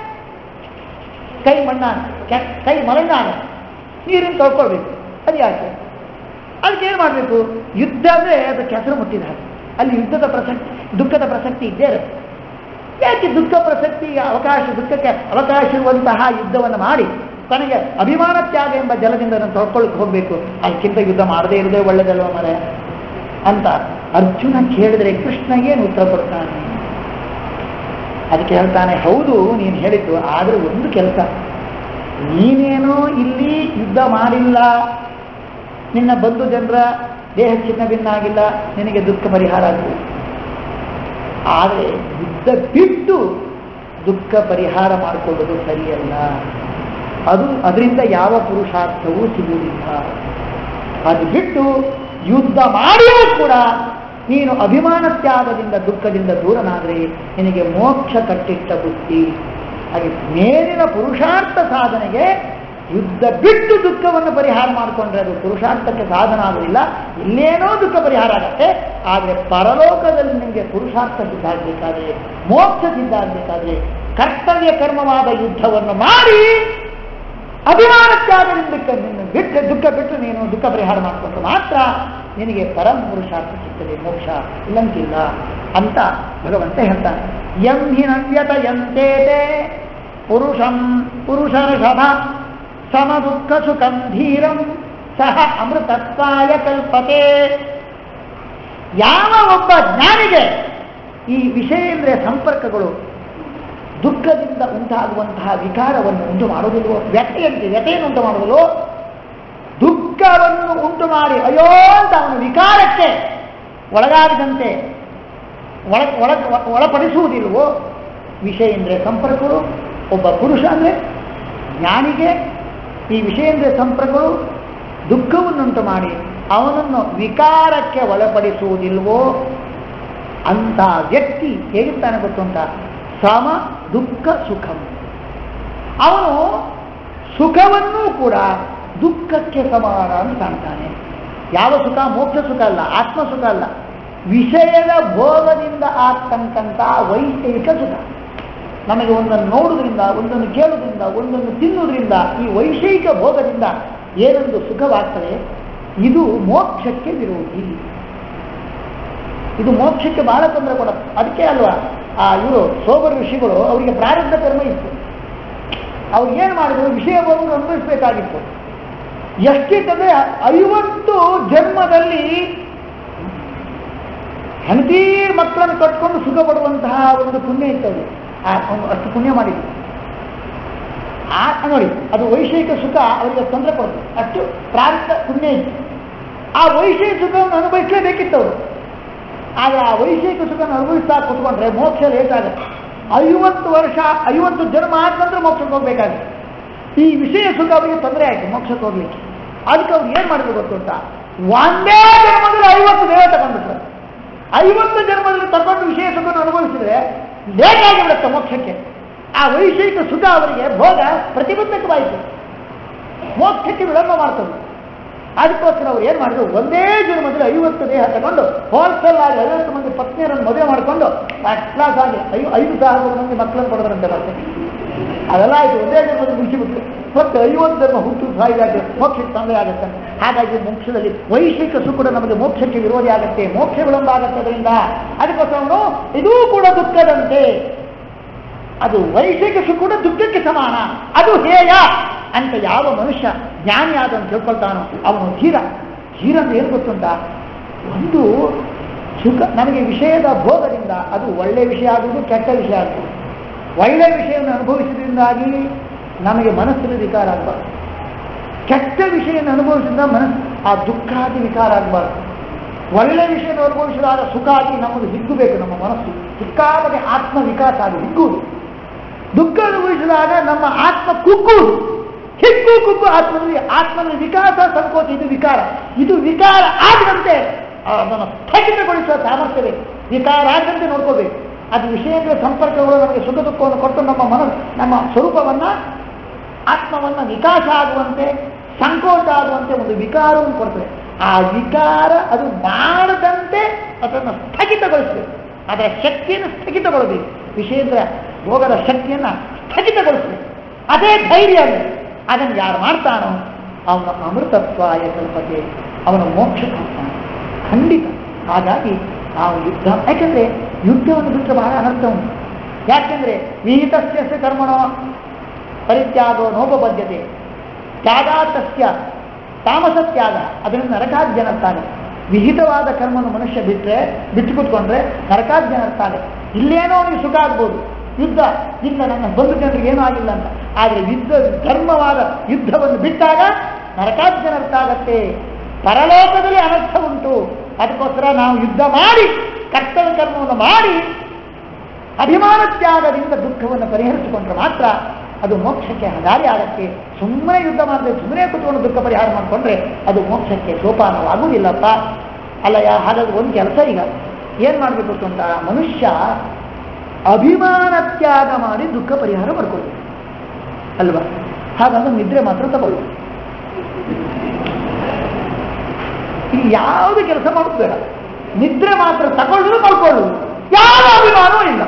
ಕೈ ಮಣ್ಣಾಗ ಕೈ ಮರಣ್ಣಾಗ ನೀರನ್ನು ತೊಳ್ಕೊಳ್ಬೇಕು ಅದು ಯಾಕೆ ಅದಕ್ಕೆ ಏನು ಮಾಡಬೇಕು ಯುದ್ಧ ಅಂದರೆ ಅದು ಕೆಸರು ಮುಟ್ಟಿದ ಹಾಗೆ ಅಲ್ಲಿ ಯುದ್ಧದ ಪ್ರಸಕ್ತಿ ದುಃಖದ ಪ್ರಸಕ್ತಿ ಇದ್ದೇ ಇರುತ್ತೆ ಯಾಕೆ ದುಃಖ ಪ್ರಸಕ್ತಿ ಅವಕಾಶ ದುಃಖಕ್ಕೆ ಅವಕಾಶ ಇರುವಂತಹ ಯುದ್ಧವನ್ನು ಮಾಡಿ ಕೊನೆಗೆ ಅಭಿಮಾನ ತ್ಯಾಗ ಎಂಬ ಜಲದಿಂದ ಅದನ್ನು ತೊಳ್ಕೊಳ್ಳಿಕ್ಕೆ ಹೋಗಬೇಕು ಅದಕ್ಕಿಂತ ಯುದ್ಧ ಮಾಡದೇ ಇರೋದೇ ಒಳ್ಳೆಯದಲ್ವ ಮರೆ ಅಂತ ಅರ್ಜುನ ಕೇಳಿದ್ರೆ ಕೃಷ್ಣ ಏನು ಉತ್ತರ ಕೊಡ್ತಾನೆ ಅದಕ್ಕೆ ಹೇಳ್ತಾನೆ ಹೌದು ನೀನು ಹೇಳಿದ್ದು ಆದ್ರೆ ಒಂದು ಕೆಲಸ ನೀನೇನೋ ಇಲ್ಲಿ ಯುದ್ಧ ಮಾಡಿಲ್ಲ ನಿನ್ನ ಬಂಧು ಜನರ ದೇಹ ಚಿನ್ನ ಭಿನ್ನ ಆಗಿಲ್ಲ ನಿನಗೆ ದುಃಖ ಪರಿಹಾರ ಆಗಿದೆ ಆದರೆ ಯುದ್ಧ ಬಿಟ್ಟು ದುಃಖ ಪರಿಹಾರ ಮಾಡಿಕೊಳ್ಳೋದು ಸರಿಯಲ್ಲ ಅದು ಅದರಿಂದ ಯಾವ ಪುರುಷಾರ್ಥವೂ ಸಿಗುವುದಿಲ್ಲ ಅದು ಬಿಟ್ಟು ಯುದ್ಧ ಮಾಡಿಯೂ ಕೂಡ ನೀನು ಅಭಿಮಾನ ತ್ಯಾಗದಿಂದ ದುಃಖದಿಂದ ದೂರನಾದರೆ ನಿನಗೆ ಮೋಕ್ಷ ಕಟ್ಟಿಟ್ಟ ಬುದ್ಧಿ ಹಾಗೆ ಮೇಲಿನ ಪುರುಷಾರ್ಥ ಸಾಧನೆಗೆ ಯುದ್ಧ ಬಿಟ್ಟು ದುಃಖವನ್ನು ಪರಿಹಾರ ಮಾಡಿಕೊಂಡ್ರೆ ಅದು ಪುರುಷಾರ್ಥಕ್ಕೆ ಸಾಧನ ಆಗುವುದಿಲ್ಲ ಇಲ್ಲೇನೋ ದುಃಖ ಪರಿಹಾರ ಆಗತ್ತೆ ಆದರೆ ಪರಲೋಕದಲ್ಲಿ ನಿಮಗೆ ಪುರುಷಾರ್ಥ ಸಿದ್ಧ ಆಗಬೇಕಾದ್ರೆ ಮೋಕ್ಷ ಸಿದ್ಧ ಆಗಬೇಕಾದ್ರೆ ಕರ್ತವ್ಯ ಕರ್ಮವಾದ ಯುದ್ಧವನ್ನು ಮಾಡಿ ಅಭಿಮಾನ ತ್ಯಾಗದಿಂದ ನಿನ್ನ ಬಿಟ್ಟು ದುಃಖ ಬಿಟ್ಟು ನೀನು ದುಃಖ ಪರಿಹಾರ ಮಾಡಿಕೊಂಡು ಮಾತ್ರ ನಿನಗೆ ಪರಮ ಪುರುಷಾರ್ಥ ಸಿಗ್ತದೆ ಮೋಕ್ಷ ಇಲ್ಲಂತಿಲ್ಲ ಅಂತ ಭಗವಂತ ಹೇಳ್ತಾನೆ ಯಂ ಹಿ ನವ್ಯತಯಂತೇತೆ ಪುರುಷಂ ಪುರುಷರ್ಷಭ ಸಮ ದುಃಖ ಸುಖಂ ಧೀರಂ ಸಹ ಅಮೃತತ್ವಾಯ ಕಲ್ಪತೆ ಯಾವ ಒಬ್ಬ ಜ್ಞಾನಿಗೆ ಈ ವಿಷಯೇಂದ್ರಿಯ ಸಂಪರ್ಕಗಳು ದುಃಖದಿಂದ ಉಂಟಾಗುವಂತಹ ವಿಕಾರವನ್ನು ಉಂಟು ಮಾಡುವುದಿಲ್ವೋ ವ್ಯಥೆಯಂತೆ ವ್ಯಥೆಯನ್ನು ಉಂಟು ಮಾಡುವುದಿಲ್ಲೋ ದುಃಖವನ್ನು ಉಂಟು ಮಾಡಿ ಅಯ್ಯೋ ಅಂತ ಅವನ ವಿಕಾರಕ್ಕೆ ಒಳಗಾಗದಂತೆ ಒಳ ಒಳ ಒಳಪಡಿಸುವುದಿಲ್ವೋ ವಿಷಯೇಂದ್ರಿಯ ಸಂಪರ್ಕಗಳು ಒಬ್ಬ ಪುರುಷ ಅಂದರೆ ಜ್ಞಾನಿಗೆ ಈ ವಿಷಯೇಂದ್ರಿಯ ಸಂಪರ್ಕಗಳು ದುಃಖವನ್ನುಂಟು ಮಾಡಿ ಅವನನ್ನು ವಿಕಾರಕ್ಕೆ ಒಳಪಡಿಸುವುದಿಲ್ವೋ ಅಂತ ವ್ಯಕ್ತಿ ಹೇಗಿರ್ತಾನೆ ಗೊತ್ತುಂಟ ಸಮ ದುಃಖ ಸುಖಂ ಅವನು ಸುಖವನ್ನೂ ಕೂಡ ದುಃಖಕ್ಕೆ ಸಮಾನ ಅಂತ ಕಾಣ್ತಾನೆ ಯಾವ ಸುಖ ಮೋಕ್ಷ ಸುಖ ಅಲ್ಲ ಆತ್ಮ ಸುಖ ಅಲ್ಲ ವಿಷಯದ ಭೋಗದಿಂದ ಆಗ್ತಕ್ಕಂಥ ವೈಷಯಿಕ ಸುಖ ನಮಗೆ ಒಂದನ್ನು ನೋಡುವುದರಿಂದ ಒಂದನ್ನು ಕೇಳುವುದರಿಂದ ಒಂದನ್ನು ತಿನ್ನುವುದರಿಂದ ಈ ವೈಷಯಿಕ ಭೋಗದಿಂದ ಏನೊಂದು ಸುಖವಾಗ್ತದೆ ಇದು ಮೋಕ್ಷಕ್ಕೆ ವಿರೋಧಿ ಇದು ಮೋಕ್ಷಕ್ಕೆ ಬಹಳ ತೊಂದರೆ ಕೊಡುತ್ತೆ ಅದಕ್ಕೆ ಅಲ್ವಾ ಆ ಇವರು ಸೋಬರ ಋಷಿಗಳು ಅವರಿಗೆ ಪ್ರಾರಬ್ಧ ಕರ್ಮ ಇತ್ತು ಅವ್ರು ಏನು ಮಾಡಿದ್ರು ವಿಷಯ ಭೋಗವನ್ನು ಅನುಭವಿಸಬೇಕಾಗಿತ್ತು ಎಷ್ಟಿತ್ತಂದ್ರೆ ಐವತ್ತು ಜನ್ಮದಲ್ಲಿ ಹೆಂಡತಿ ಮಕ್ಕಳನ್ನು ಕಟ್ಕೊಂಡು ಸುಖ ಪಡುವಂತಹ ಒಂದು ಪುಣ್ಯ ಇತ್ತು ಅದು ಆ ಒಂದು ಅಷ್ಟು ಪುಣ್ಯ ಮಾಡಿದ್ರು ಆ ನೋಡಿ ಅದು ವೈಷಯಿಕ ಸುಖ ಅವರಿಗೆ ತೊಂದರೆ ಕೊಡ್ತದೆ ಅಷ್ಟು ಪ್ರಾರಂಭ ಪುಣ್ಯ ಇತ್ತು ಆ ವೈಷಯಿಕ ಸುಖವನ್ನು ಅನುಭವಿಸಲೇಬೇಕಿತ್ತು ಅವರು ಆದರೆ ಆ ವೈಷಯಿಕ ಸುಖವನ್ನು ಅನುಭವಿಸ್ತಾ ಕೂತ್ಕೊಂಡ್ರೆ ಮೋಕ್ಷ ಲೇಟ್ ಆಗುತ್ತೆ ಐವತ್ತು ವರ್ಷ ಐವತ್ತು ಜನ್ಮ ಆದ ನಂತರ ಮೋಕ್ಷಕ್ಕೆ ಹೋಗ್ಬೇಕಾಗುತ್ತೆ ಈ ವಿಷಯ ಸುಖ ಅವರಿಗೆ ತೊಂದರೆ ಆಯಿತು ಮೋಕ್ಷಕ್ಕೆ ಹೋಗ್ಲಿಕ್ಕೆ ಅದಕ್ಕೆ ಅವ್ರು ಏನು ಮಾಡಿದ್ರು ಗೊತ್ತುಂಟ ಒಂದೇ ಜನ್ಮದಲ್ಲಿ ಐವತ್ತು ದೇವ ತಗೊಂಡ್ಬಿಟ್ರು ಐವತ್ತು ಜನ್ಮದಲ್ಲಿ ತಗೊಂಡು ವಿಷಯ ಸುಖವನ್ನು ಅನುಭವಿಸಿದ್ರೆ ಲೇಟ್ ಆಗಿಬಿಡುತ್ತೆ ಮೋಕ್ಷಕ್ಕೆ ಆ ವೈಷಯಿಕ ಸುಖ ಅವರಿಗೆ ಭೋಗ ಪ್ರತಿಬಂಧಕವಾಯಿತು ಮೋಕ್ಷಕ್ಕೆ ವಿಳಂಬ ಮಾಡ್ತದೆ ಅದಕ್ಕೋಸ್ಕರ ಅವ್ರು ಏನು ಮಾಡಿದ್ರು ಒಂದೇ ಜನ್ಮದಲ್ಲಿ ಐವತ್ತು ದೇಹ ತಗೊಂಡು ಹೋಲ್ಸೇಲ್ ಆಗಿ ಐವತ್ತು ಮಂದಿ ಪತ್ನಿಯರನ್ನು ಮದುವೆ ಮಾಡಿಕೊಂಡು ಫಸ್ಟ್ ಕ್ಲಾಸ್ ಆಗಿ ಐ ಐದು ಸಾವಿರ ಮಂದಿ ಮಕ್ಕಳನ್ನು ಕೊಡೋದ್ರಂತೆ ಮತ್ತೆ ಅದೆಲ್ಲ ಆಯ್ತು ಒಂದೇ ಜನ್ಮದಲ್ಲಿ ಮುಗಿಸಿಬಿಟ್ಟು ಮತ್ತೆ ಐವತ್ತು ಜನ್ಮ ಹುಟ್ಟು ಸಾಯಿದಾಗಿ ಮೋಕ್ಷಕ್ಕೆ ತೊಂದರೆ ಆಗುತ್ತೆ ಹಾಗಾಗಿ ಮೋಕ್ಷದಲ್ಲಿ ವೈಷಯಿಕ ಸುಖ ನಮಗೆ ಮೋಕ್ಷಕ್ಕೆ ವಿರೋಧಿ ಆಗುತ್ತೆ ಮೋಕ್ಷ ವಿಳಂಬ ಆಗುತ್ತೆ ಅದರಿಂದ ಅದಕ್ಕೋಸ್ಕರ ಅವನು ಇದೂ ಕೂಡ ದುಃಖದಂತೆ ಅದು ವೈಷಯಿಕ ಸುಖ ಕೂಡ ದುಃಖಕ್ಕೆ ಸಮಾನ ಅದು ಹೇಯ ಅಂತ ಯಾವ ಮನುಷ್ಯ ಜ್ಞಾನಿ ಆದಂತ ತಿಳ್ಕೊಳ್ತಾನೋ ಅವನು ಧೀರ ಧೀರ ಅಂದ್ರೆ ಏನು ಗೊತ್ತುಂಟ ಒಂದು ಸುಖ ನಮಗೆ ವಿಷಯದ ಭೋಗದಿಂದ ಅದು ಒಳ್ಳೆಯ ವಿಷಯ ಆಗುವುದು ಕೆಟ್ಟ ವಿಷಯ ಆಗುವುದು ಒಳ್ಳೆಯ ವಿಷಯವನ್ನು ಅನುಭವಿಸಿದ್ರಿಂದಾಗಿ ನಮಗೆ ಮನಸ್ಸಿನ ವಿಕಾರ ಆಗಬಾರ್ದು ಕೆಟ್ಟ ವಿಷಯವನ್ನು ಅನುಭವಿಸಿದ ಮನಸ್ಸು ಆ ದುಃಖಾದಿ ವಿಕಾರ ಆಗಬಾರ್ದು ಒಳ್ಳೆಯ ವಿಷಯವನ್ನು ಅನುಭವಿಸಿದಾಗ ಸುಖ ಆಗಿ ನಮ್ಮದು ಹಿಗ್ಗಬೇಕು ನಮ್ಮ ಮನಸ್ಸು ಸಿಕ್ಕಾಪಟ್ಟೆ ಆತ್ಮ ವಿಕಾಸ ಆಗಿ ಹಿಗ್ಗುವುದು ದುಃಖ ಅನುಭವಿಸಿದಾಗ ನಮ್ಮ ಆತ್ಮ ಕುಗ್ಗುವುದು ಹಿಗ್ಗು ಕುಗ್ಗು ಆತ್ಮದಲ್ಲಿ ಆತ್ಮನ ವಿಕಾಸ ಸಂಕೋಚ ಇದು ವಿಕಾರ ಇದು ವಿಕಾರ ಆಗದಂತೆ ಅದನ್ನು ಸ್ಥಗಿತಗೊಳಿಸುವ ಸಾಮರ್ಥ್ಯವೇ ವಿಕಾರ ಆಗದಂತೆ ನೋಡ್ಕೋಬೇಕು ಅದು ವಿಷಯಗಳ ಸಂಪರ್ಕಗಳು ನಮಗೆ ಸುಖ ದುಃಖವನ್ನು ಕೊಟ್ಟು ನಮ್ಮ ಮನಸ್ಸು ನಮ್ಮ ಸ್ವರೂಪವನ್ನ ಆತ್ಮವನ್ನ ವಿಕಾಸ ಆಗುವಂತೆ ಸಂಕೋಚ ಆಗುವಂತೆ ಒಂದು ವಿಕಾರವನ್ನು ಕೊಡ್ತದೆ ಆ ವಿಕಾರ ಅದು ಮಾಡದಂತೆ ಅದನ್ನು ಸ್ಥಗಿತಗೊಳಿಸಬೇಕು ಅದರ ಶಕ್ತಿಯನ್ನು ಸ್ಥಗಿತಗೊಳ್ಳಬೇಕು ವಿಷಯೇಂದ್ರ ಭೋಗದ ಶಕ್ತಿಯನ್ನ ಸ್ಥಗಿತಗೊಳಿಸಬೇಕು ಅದೇ ಧೈರ್ಯ ಅಂದರೆ ಅದನ್ನು ಯಾರು ಮಾಡ್ತಾನೋ ಅವನ ಅಮೃತತ್ವಾಯ ಕಲ್ಪತೆ ಅವನ ಮೋಕ್ಷ ಹೋಗ್ತಾನೆ ಖಂಡಿತ ಹಾಗಾಗಿ ನಾವು ಯುದ್ಧ ಯಾಕೆಂದ್ರೆ ಯುದ್ಧವನ್ನು ಬಿಟ್ಟರೆ ಬಹಳ ಅನರ್ಥ ಉಂಟು ಯಾಕೆಂದ್ರೆ ವಿಹಿತಸ್ಯ ಕರ್ಮಣೋ ಪರಿತ್ಯಾಗೋ ನೋಪಬದ್ಧತೆ ತ್ಯಾಗಾತಸ್ಯ ತಾಮಸ ತ್ಯಾಗ ಅದರಿಂದ ನರಕಾಜ್ಞನರ್ತಾನೆ ವಿಹಿತವಾದ ಕರ್ಮವನ್ನು ಮನುಷ್ಯ ಬಿಟ್ಟರೆ ಬಿಟ್ಟು ಕೂತ್ಕೊಂಡ್ರೆ ನರಕಾಜ್ಞನರ್ತಾನೆ ಇಲ್ಲೇನೋ ಅವನಿಗೆ ಸುಖ ಆಗ್ಬೋದು ಯುದ್ಧ ಇಂದ ನನ್ನ ಬಂಧು ಜನರಿಗೆ ಏನೂ ಆಗಿಲ್ಲ ಅಂತ ಆದರೆ ಯುದ್ಧ ಧರ್ಮವಾದ ಯುದ್ಧವನ್ನು ಬಿಟ್ಟಾಗ ನರಕಾಜ್ಞನರ್ಥ ಆಗತ್ತೆ ಪರಲೋಕದಲ್ಲಿ ಅನರ್ಥ ಉಂಟು ಅದಕ್ಕೋಸ್ಕರ ನಾವು ಯುದ್ಧ ಮಾಡಿ ಕರ್ತವ್ಯ ಕರ್ಮವನ್ನು ಮಾಡಿ ಅಭಿಮಾನ ತ್ಯಾಗದಿಂದ ದುಃಖವನ್ನು ಪರಿಹರಿಸಿಕೊಂಡ್ರೆ ಮಾತ್ರ ಅದು ಮೋಕ್ಷಕ್ಕೆ ದಾರಿ ಆಗತ್ತೆ ಸುಮ್ಮನೆ ಯುದ್ಧ ಮಾಡಿದ್ರೆ ಸುಮ್ಮನೆ ಕೂತ್ಕೊಂಡು ದುಃಖ ಪರಿಹಾರ ಮಾಡಿಕೊಂಡ್ರೆ ಅದು ಮೋಕ್ಷಕ್ಕೆ ಸೋಪಾನವಾಗುವುದಿಲ್ಲಪ್ಪ ಅಲ್ಲಯ್ಯ ಹಾಗಾದ್ರೆ ಒಂದು ಕೆಲಸ ಈಗ ಏನು ಮಾಡಬೇಕು ಅಂತ ಮನುಷ್ಯ ಅಭಿಮಾನ ತ್ಯಾಗ ಮಾಡಿ ದುಃಖ ಪರಿಹಾರ ಮಾಡ್ಕೊಳ್ಬೇಕು ಅಲ್ವಾ ಹಾಗಾದ್ರೆ ನಿದ್ರೆ ಮಾತ್ರ ತಗೊಳ್ಳಿ ಈ ಯಾವುದು ಕೆಲಸ ಮಾಡೋದು ಬೇಡ ನಿದ್ರೆ ಮಾತ್ರ ತಗೊಳ್ಳೋದು ಮಾಡ್ಕೊಳ್ಳೋದು ಯಾವ ಅಭಿಮಾನವೂ ಇಲ್ಲ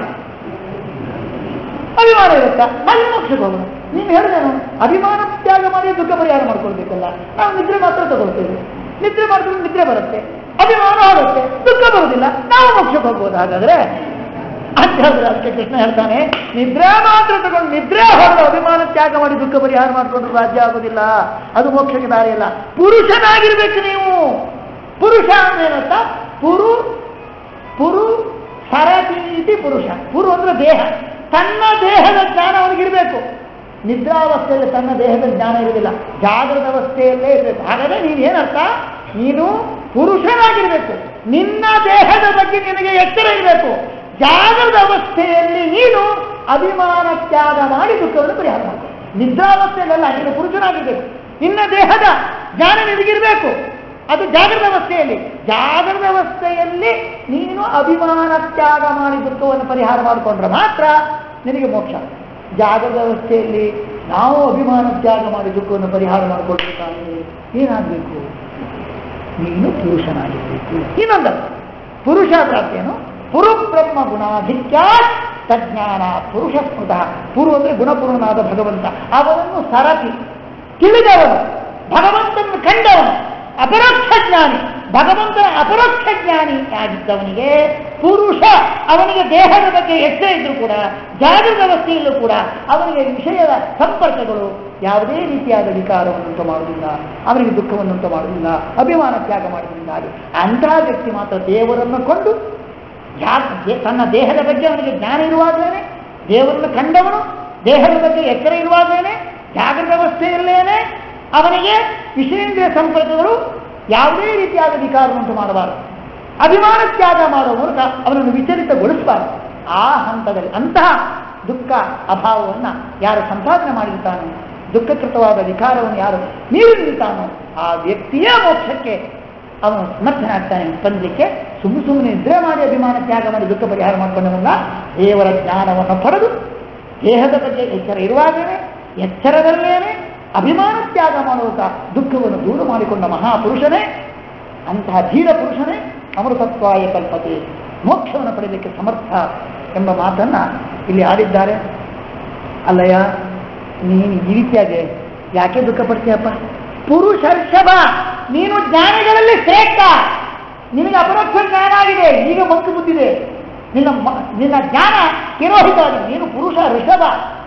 ಅಭಿಮಾನ ಇರುತ್ತಾ ಅಲ್ಲಿ ಮೋಕ್ಷಕ್ಕೆ ಹೋಗೋಣ ನೀನು ಹೇಳಿದೇನು ಅಭಿಮಾನ ತ್ಯಾಗ ಮಾಡಿ ದುಃಖ ಪರಿಹಾರ ಮಾಡ್ಕೊಳ್ಬೇಕಲ್ಲ ನಾವು ನಿದ್ರೆ ಮಾತ್ರ ತಗೊಳ್ತೇವೆ ನಿದ್ರೆ ಮಾಡಿದ್ರೆ ನಿದ್ರೆ ಬರುತ್ತೆ ಅಭಿಮಾನ ಆಗುತ್ತೆ ದುಃಖ ಬರುವುದಿಲ್ಲ ನಾವು ಮೋಕ್ಷಕ್ಕೆ ಹೋಗ್ಬೋದು ಹಾಗಾದ್ರೆ ಅಂತ ಹೇಳಿದ್ರೆ ಅದಕ್ಕೆ ಕೃಷ್ಣ ಹೇಳ್ತಾನೆ ನಿದ್ರೆ ಮಾತ್ರ ತಗೊಂಡು ನಿದ್ರೆ ಹೊರಡು ಅಭಿಮಾನ ತ್ಯಾಗ ಮಾಡಿ ದುಃಖ ಪರಿಹಾರ ಮಾಡಿಕೊಂಡ್ರೆ ರಾಜ್ಯ ಆಗೋದಿಲ್ಲ ಅದು ಮೋಕ್ಷಕ್ಕೆ ದಾರಿ ಇಲ್ಲ ಪುರುಷನಾಗಿರ್ಬೇಕು ನೀವು ಪುರುಷ ಅಂದ್ರೆ ಏನಂತ ಪುರು ಪುರು ಸರತೀತಿ ಪುರುಷ ಪುರು ಅಂದ್ರೆ ದೇಹ ತನ್ನ ದೇಹದ ಜ್ಞಾನ ಅವನಿಗಿರಬೇಕು ನಿದ್ರಾವಸ್ಥೆಯಲ್ಲಿ ತನ್ನ ದೇಹದ ಜ್ಞಾನ ಇರುವುದಿಲ್ಲ ಜಾಗೃತ ಅವಸ್ಥೆಯಲ್ಲೇ ಇರಬೇಕು ಹಾಗಾದ್ರೆ ನೀನು ಏನರ್ಥ ನೀನು ಪುರುಷನಾಗಿರ್ಬೇಕು ನಿನ್ನ ದೇಹದ ಬಗ್ಗೆ ನಿನಗೆ ಎಚ್ಚರ ಇರಬೇಕು ಜಾಗೃತ ಅವಸ್ಥೆಯಲ್ಲಿ ನೀನು ಅಭಿಮಾನ ತ್ಯಾಗ ಮಾಡಿ ದುಃಖವನ್ನು ಪರಿಹಾರ ಮಾಡಬೇಕು ನಿದ್ರಾವಸ್ಥೆಯಲ್ಲ ನೀನು ಪುರುಷನಾಗಿರ್ಬೇಕು ನಿನ್ನ ದೇಹದ ಜ್ಞಾನ ನಿನಗಿರಬೇಕು ಅದು ಜಾಗೃತ ಅವಸ್ಥೆಯಲ್ಲಿ ಜಾಗೃತ ಅವಸ್ಥೆಯಲ್ಲಿ ನೀನು ಅಭಿಮಾನ ತ್ಯಾಗ ಮಾಡಿ ದುಃಖವನ್ನು ಪರಿಹಾರ ಮಾಡಿಕೊಂಡ್ರೆ ಮಾತ್ರ ನಿನಗೆ ಮೋಕ್ಷ ಜಾಗೃತ ಅವಸ್ಥೆಯಲ್ಲಿ ನಾವು ಅಭಿಮಾನ ತ್ಯಾಗ ಮಾಡಿ ದುಃಖವನ್ನು ಪರಿಹಾರ ಮಾಡಿಕೊಳ್ಬೇಕಾದ್ರೆ ಏನಾಗಬೇಕು ನೀನು ಪುರುಷನಾಗಿರ್ಬೇಕು ಇನ್ನೊಂದಲ್ಲ ಪುರುಷ ಪ್ರಾಪ್ತಿಯನ್ನು ಪುರುಬ್ರಹ್ಮ ಗುಣಾಧಿಕ್ಯ ತಜ್ಞಾನ ಪುರುಷ ಸ್ಮೃತ ಪುರು ಅಂದರೆ ಗುಣಪೂರ್ಣನಾದ ಭಗವಂತ ಅವನನ್ನು ಸರತಿ ತಿಳಿದವನು ಭಗವಂತನ ಕಂಡವನು ಅಪರೋಕ್ಷ ಜ್ಞಾನಿ ಭಗವಂತನ ಅಪರೋಕ್ಷ ಜ್ಞಾನಿ ಆಗಿದ್ದವನಿಗೆ ಪುರುಷ ಅವನಿಗೆ ದೇಹದ ಬಗ್ಗೆ ಎಷ್ಟೇ ಇದ್ರೂ ಕೂಡ ಜಾಗೃತ ಅವಸ್ಥೆಯಲ್ಲೂ ಕೂಡ ಅವನಿಗೆ ವಿಷಯದ ಸಂಪರ್ಕಗಳು ಯಾವುದೇ ರೀತಿಯಾದ ವಿಕಾರವನ್ನುಂಟು ಮಾಡುವುದಿಲ್ಲ ಅವನಿಗೆ ದುಃಖವನ್ನುಂಟು ಮಾಡುವುದಿಲ್ಲ ಅಭಿಮಾನ ತ್ಯಾಗ ಮಾಡುವುದಿಲ್ಲ ಅಂತಹ ವ್ಯಕ್ತಿ ಮಾತ್ರ ದೇವರನ್ನು ಕೊಂಡು ಯಾ- ದೇ- ತನ್ನ ದೇಹದ ಬಗ್ಗೆ ಅವನಿಗೆ ಜ್ಞಾನ ಇರುವಾಗಲೇ ದೇವರನ್ನು ಕಂಡವನು ದೇಹದ ಬಗ್ಗೆ ಎಚ್ಚರ ಇರುವಾಗಲೇ ಜಾಗೃತ ಅವಸ್ಥೆಯಲ್ಲೇನೆ ಅವನಿಗೆ ವಿಷಯೇಂದ್ರಿಯ ಸಂಪರ್ಕಗಳು ಯಾವುದೇ ರೀತಿಯಾದ ವಿಕಾರವನ್ನುಂಟು ಮಾಡಬಾರದು ಅಭಿಮಾನ ತ್ಯಾಗ ಮಾಡುವ ಮೂಲಕ ಅವನನ್ನು ವಿಚಲಿತಗೊಳಿಸಬಾರದು ಆ ಹಂತದಲ್ಲಿ ಅಂತಹ ದುಃಖ ಅಭಾವವನ್ನು ಯಾರು ಸಂಪಾದನೆ ಮಾಡಿರ್ತಾನೋ ದುಃಖಕೃತವಾದ ವಿಕಾರವನ್ನು ಯಾರು ಮೀರಿ ನಿಲ್ತಾನೋ ಆ ವ್ಯಕ್ತಿಯೇ ಮೋಕ್ಷಕ್ಕೆ ಅವನು ಸಮರ್ಥನಾಗ್ತಾನೆ ಸ್ಪಂದಲಿಕ್ಕೆ ಸುಮ್ಮ ಸುಮ್ಮನೆ ನಿದ್ರೆ ಮಾಡಿ ಅಭಿಮಾನ ತ್ಯಾಗ ಮಾಡಿ ದುಃಖ ಪರಿಹಾರ ಮಾಡಿಕೊಂಡವಲ್ಲ ದೇವರ ಜ್ಞಾನವನ್ನು ಪಡೆದು ದೇಹದ ಬಗ್ಗೆ ಎಚ್ಚರ ಇರುವಾಗಲೇ ಎಚ್ಚರದಲ್ಲೇನೆ ಅಭಿಮಾನ ತ್ಯಾಗ ಮಾಡುವಾಗ ದುಃಖವನ್ನು ದೂರ ಮಾಡಿಕೊಂಡ ಮಹಾಪುರುಷನೇ ಅಂತಹ ಧೀರ ಪುರುಷನೇ ಅಮೃತತ್ವಾಯ ಕಲ್ಪತೆ ಮೋಕ್ಷವನ್ನು ಪಡೆಯಲಿಕ್ಕೆ ಸಮರ್ಥ ಎಂಬ ಮಾತನ್ನ ಇಲ್ಲಿ ಆಡಿದ್ದಾರೆ ಅಲ್ಲಯ್ಯ ನೀನು ಈ ರೀತಿಯಾಗಿ ಯಾಕೆ ದುಃಖ ಪಡ್ತೀಯಪ್ಪ ಪುರುಷರ್ಷಭ ನೀನು ಜ್ಞಾನಿಗಳಲ್ಲಿ ಶ್ರೇಷ್ಠ ನಿನಗೆ ಅಪರೋಕ್ಷ ಜ್ಞಾನ ಆಗಿದೆ ಈಗ ಮಂಕು ಬುದ್ಧಿದೆ ನಿನ್ನ ಮ- ನಿನ್ನ ಜ್ಞಾನ ತಿರೋಹಿತವಾಗಿದೆ ನೀನು ಪುರುಷ ಋಷಭ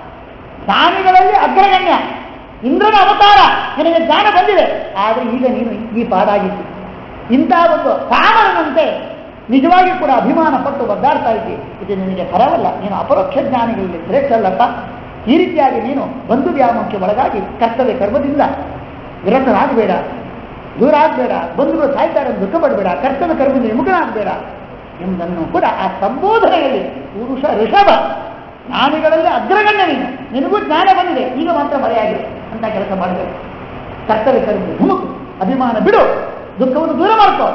ಜ್ಞಾನಿಗಳಲ್ಲಿ ಅಗ್ರಗಣ್ಯ ಇಂದ್ರನ ಅವತಾರ ನಿನಗೆ ಜ್ಞಾನ ಬಂದಿದೆ ಆದರೆ ಈಗ ನೀನು ಈ ಪಾಡಾಗಿತ್ತು ಇಂತಹ ಒಂದು ಕಾಮನಂತೆ ನಿಜವಾಗಿ ಕೂಡ ಅಭಿಮಾನ ಪಟ್ಟು ಒದ್ದಾಡ್ತಾ ಇದ್ದಿ ಇದು ನಿನಗೆ ಬರವಲ್ಲ ನೀನು ಅಪರೋಕ್ಷ ಜ್ಞಾನಿಗಳಲ್ಲಿ ಶ್ರೇಷ್ಠ ಅಲ್ಲಪ್ಪ ಈ ರೀತಿಯಾಗಿ ನೀನು ಬಂಧು ವ್ಯಾಮೋಹಕ್ಕೆ ಒಳಗಾಗಿ ಕರ್ತವ್ಯ ಕರ್ಮದಿಂದ ವಿರತನಾಗಬೇಡ ದೂರ ಆಗಬೇಡ ಬಂಧುಗಳು ಸಾಯ್ತಾರೆ ಅಂತ ದುಃಖ ಪಡಬೇಡ ಕರ್ತವ್ಯ ಕರ್ಮದಿಂದ ವಿಮುಖನಾಗಬೇಡ ಎಂಬುದನ್ನು ಕೂಡ ಆ ಸಂಬೋಧನೆಯಲ್ಲಿ ಪುರುಷ ಋಷಭ ಜ್ಞಾನಿಗಳಲ್ಲಿ ಅಗ್ರಗಣ್ಯ ನೀನು ನಿನಗೂ ಜ್ಞಾನ ಬಂದಿದೆ ಈಗ ಮಾತ್ರ ಮರೆಯಾಗಿದೆ ಅಂತ ಕೆಲಸ ಮಾಡಬೇಕು ಕರ್ತವ್ಯ ಕರ್ಮ ಹುಮುಕು ಅಭಿಮಾನ ಬಿಡು ದುಃಖವನ್ನು ದೂರ ಮಾಡ್ಕೋ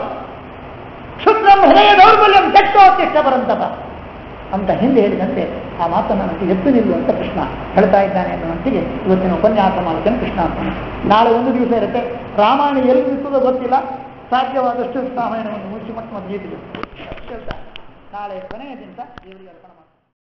ಕ್ಷುದ್ರಂ ಹೃದಯ ದೌರ್ಬಲ್ಯಂ ತೆಟ್ಟೋತ್ತಿಷ್ಟ ಬರಂತಪ ಅಂತ ಹಿಂದೆ ಹೇಳಿದಂತೆ ಆ ಮಾತನ್ನು ನನಗೆ ಎತ್ತು ನಿಲ್ಲು ಅಂತ ಕೃಷ್ಣ ಹೇಳ್ತಾ ಇದ್ದಾನೆ ಅನ್ನುವಂತಿಗೆ ಇವತ್ತಿನ ಉಪನ್ಯಾಸ ಮಾಡುತ್ತೇನೆ ಕೃಷ್ಣ ಅಂತ ನಾಳೆ ಒಂದು ದಿವಸ ಇರುತ್ತೆ ರಾಮಾಯಣ ಎಲ್ಲಿ ನಿಂತದೋ ಗೊತ್ತಿಲ್ಲ ಸಾಧ್ಯವಾದಷ್ಟು ರಾಮಾಯಣವನ್ನು ಮುಗಿಸಿ ಮತ್ತೆ ಮತ್ತೆ ಗೀತೆಗೆ ಹೇಳ್ತಾ ನಾಳೆ ಕೊನೆಯ ದಿವಸ ದೇವರಿಗೆ ಅರ್ಪಣೆ